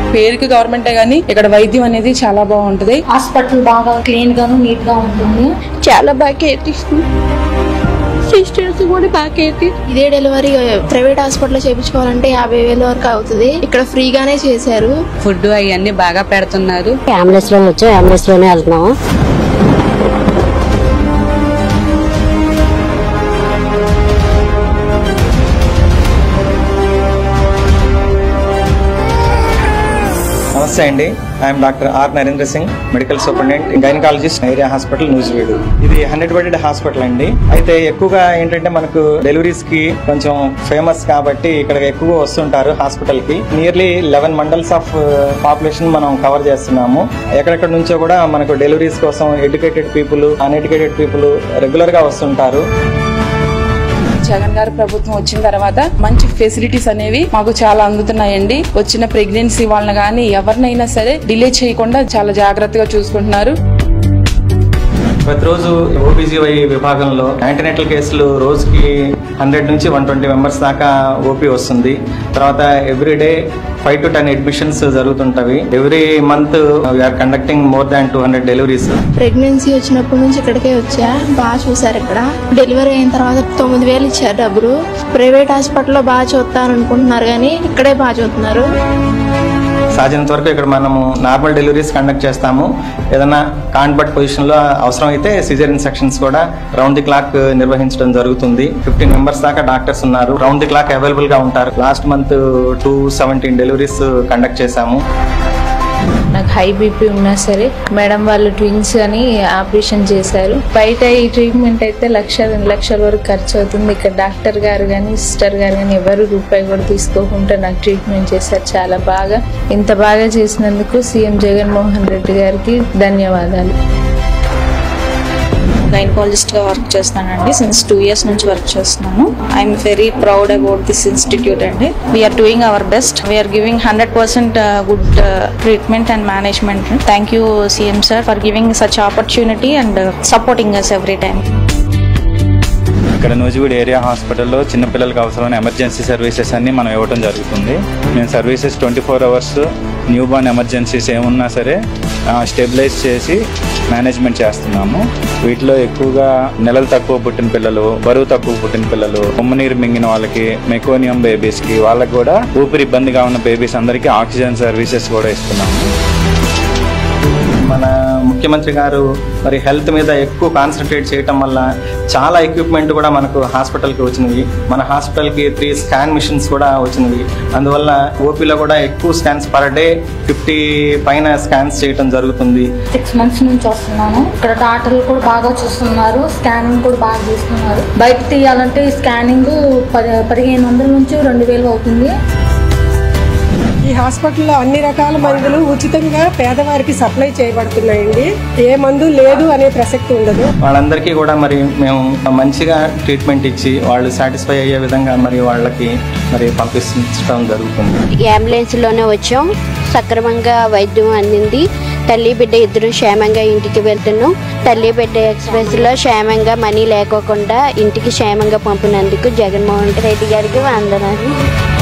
పేరుకి గవర్నమెంటే గానీ ఇక్కడ వైద్యం అనేది చాలా బాగుంటది హాస్పిటల్ బాగా క్లీన్ గాను నీట్ గా ఉంటుంది చాలా బాగా కేర్ తీసుకుంది సిస్టర్స్ కూడా బాగా కేర్ తీసుకుంది. ఇదే డెలివరీ ప్రైవేట్ హాస్పిటల్లో చేయించుకోవాలంటే యాభై వేల వరకు అవుతుంది ఇక్కడ ఫ్రీగానే చేశారు ఫుడ్ అవన్నీ బాగా పెడుతున్నారు అంబులెన్స్ లో వచ్చాం అంబులెన్స్ లోనే వెళ్తున్నాము నమస్తే అండి I'm doctor R Narendra Singh medical superintendent gynaecologist area hospital Nuzvid ఇది హండ్రెడ్ బెడెడ్ హాస్పిటల్ అండి అయితే ఎక్కువగా ఏంటంటే మనకు డెలివరీస్ కి కొంచెం ఫేమస్ కాబట్టి ఇక్కడ ఎక్కువ వస్తుంటారు హాస్పిటల్ కి nearly eleven mandals of population మనం కవర్ చేస్తున్నాము ఎక్కడెక్కడ నుంచో కూడా మనకు డెలివరీస్ కోసం educated people uneducated people regular గా వస్తుంటారు జగన్ గారి ప్రభుత్వం వచ్చిన తర్వాత మంచి ఫెసిలిటీస్ అనేవి మాకు చాలా అందుతున్నాయండి వచ్చిన ప్రెగ్నెన్సీ వాళ్ళని కానీ ఎవరినైనా సరే డిలే చేయకుండా చాలా జాగ్రత్తగా చూసుకుంటున్నారు ప్రతిరోజు ఓపీజీవై విభాగంలో యాంటీనేటల్ కేసులు రోజుకి హండ్రెడ్ నుంచి వన్ ట్వంటీ మెంబర్స్ దాకా ఓపీ వస్తుంది తర్వాత everyday five to ten admissions జరుగుతుంటవి every month we're conducting more than two hundred deliveries pregnancy వచ్చినప్పటి నుంచి ఇక్కడికే వచ్చా బాగా చూసారు ఇక్కడ డెలివరీ అయిన తర్వాత తొమ్మిది వేలు ఇచ్చారు డబ్బులు ప్రైవేట్ హాస్పిటల్లో బాగా చూస్తాను అనుకుంటున్నారు కానీ ఇక్కడే బాగా చూస్తున్నారు సాధ్యమైనంత వరకు ఇక్కడ మనము నార్మల్ డెలివరీస్ కండక్ట్ చేస్తాము ఏదైనా కాన్బట్ పొజిషన్ లో అవసరం అయితే సిజరియన్ సెక్షన్స్ కూడా రౌండ్ ది క్లాక్ నిర్వహించడం జరుగుతుంది ఫిఫ్టీన్ మెంబర్స్ దాకా డాక్టర్స్ ఉన్నారు రౌండ్ ది క్లాక్ అవైలబుల్ గా ఉంటారు last month two seventeen deliveries conduct చేశాము నాకు హై బీపీ ఉన్నా సరే మేడం వాళ్ళు ట్విన్స్ అని ఆపరేషన్ చేశారు బయట ఈ ట్రీట్మెంట్ అయితే లక్ష రెండు లక్షల వరకు ఖర్చు అవుతుంది ఇక్కడ డాక్టర్ గారు కానీ సిస్టర్ గారు కానీ ఎవరు రూపాయి కూడా తీసుకోకుండా నాకు ట్రీట్మెంట్ చేశారు చాలా బాగా ఇంత బాగా చేసినందుకు సీఎం జగన్మోహన్ రెడ్డి గారికి ధన్యవాదాలు గైనకాలజిస్ట్ గా వర్క్ చేస్తానండి సిన్స్ టూ ఇయర్స్ నుంచి వర్క్ చేస్తున్నాను I'm very proud about this institute అండి we're doing our best we're giving hundred percent good treatment and management thank you CM sir for giving such opportunity and supporting us every time ఇక్కడ Nuzvid area హాస్పిటల్లో చిన్నపిల్లలకు అవసరమైన emergency services అన్ని మనం ఇవ్వడం జరుగుతుంది మేము services twenty four hours new born emergencies ఏమున్నా సరే స్టెబిలైజ్ చేసి మేనేజ్మెంట్ చేస్తున్నాము వీటిలో ఎక్కువగా నెలలు తక్కువ పుట్టిన పిల్లలు బరువు తక్కువ పుట్టిన పిల్లలు ఉమ్మనీరు మింగిన వాళ్ళకి మెకోనియం బేబీస్కి వాళ్ళకి కూడా ఊపిరి ఇబ్బందిగా ఉన్న బేబీస్ అందరికీ ఆక్సిజన్ సర్వీసెస్ కూడా ఇస్తున్నాము మన ముఖ్యమంత్రి గారు మరి హెల్త్ మీద ఎక్కువ కాన్సన్ట్రేట్ చేయటం వల్ల చాలా ఎక్విప్మెంట్ కూడా మనకు హాస్పిటల్కి వచ్చినవి మన హాస్పిటల్కి త్రీ స్కాన్ మిషన్స్ కూడా వచ్చినవి అందువల్ల ఓపీలో కూడా ఎక్కువ స్కాన్స్ పర్ డే ఫిఫ్టీ పైన స్కాన్స్ చేయటం జరుగుతుంది సిక్స్ మంత్స్ నుంచి వస్తున్నాను ఇక్కడ డాక్టర్లు కూడా బాగా చూస్తున్నారు స్కానింగ్ కూడా బాగా చేస్తున్నారు బయట తీయాలంటే స్కానింగ్ పది పదిహేను వందల నుంచి రెండు వేలు అవుతుంది ఈ హాస్పిటల్లో అన్ని రకాల మందులు ఉచితంగా పేదవారికి సప్లై చేయబడుతున్నాయండి ఏ మందు లేదు అనే ప్రసక్తి ఉండదు వాళ్ళందరికీ కూడా మరి మేము మంచిగా ట్రీట్మెంట్ ఇచ్చి వాళ్ళు సాటిస్ఫై అయ్యే విధంగా మరి వాళ్ళకి మరి పంపించడం జరుగుతుంది ఈ అంబులెన్స్ లోనే వచ్చాం సక్రమంగా వైద్యం అందింది తల్లి బిడ్డ ఇద్దరు క్షేమంగా ఇంటికి వెళ్తున్నాం తల్లి బిడ్డ ఎక్స్ప్రెస్ లో క్షేమంగా మనీ లేకోకుండా ఇంటికి క్షేమంగా పంపినందుకు జగన్మోహన్ రెడ్డి గారికి వందనాలు